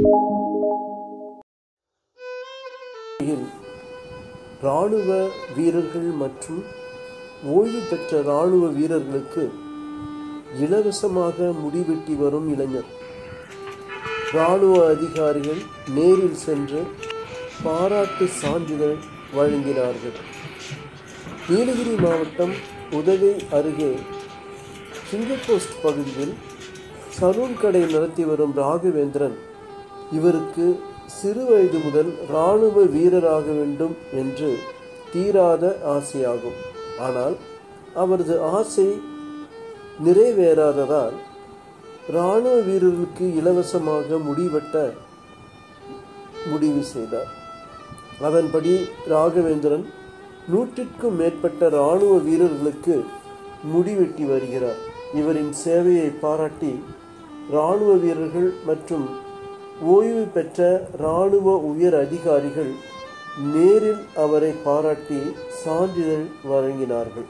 இராணுவ வீரர்கள் மற்றும் ஓய்வு பெற்ற இராணுவ வீரர்களுக்கு இலவசமாக முடிவெட்டி வரும் இளைஞர் இராணுவ அதிகாரிகள் நேரில் சென்று பாராட்டு சான்றிதழ் வழங்கினார்கள் நீலகிரி மாவட்டம் உதகை அருகே சிங்கப்போஸ்ட் பகுதியில் சலூன் கடை நடத்தி வரும் ராகவேந்திரன் இவருக்கு சிறு வயது முதல் இராணுவ வீரராக வேண்டும் என்று தீராத ஆசையாகும் ஆனால் அவரது ஆசை நிறைவேறாததால் இராணுவ வீரர்களுக்கு இலவசமாக முடிவெட்ட முடிவு செய்தார் அதன்படி ராகவேந்திரன் நூற்றிற்கும் மேற்பட்ட இராணுவ வீரர்களுக்கு முடிவெட்டி வருகிறார் இவரின் சேவையை பாராட்டி இராணுவ வீரர்கள் மற்றும் ஓய்வு பெற்ற இராணுவ உயர் அதிகாரிகள் நேரில் அவரை பாராட்டி சான்றிதழ் வழங்கினார்கள்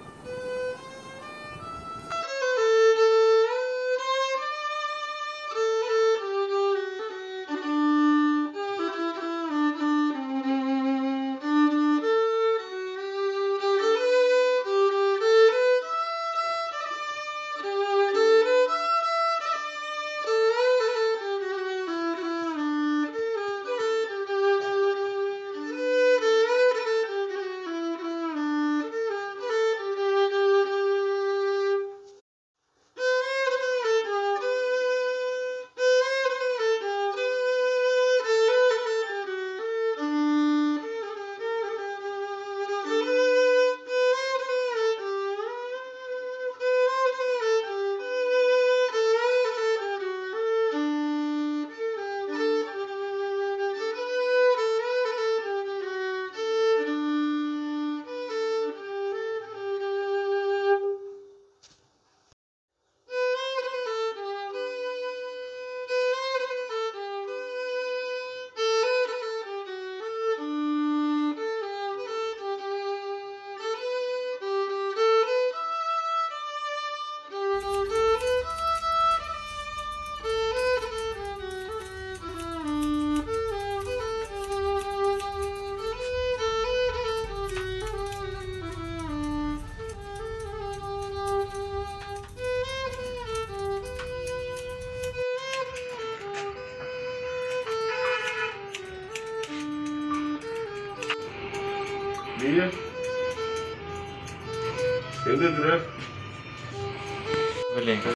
நீங்க எங்க இருக்கிற இல்லைங்க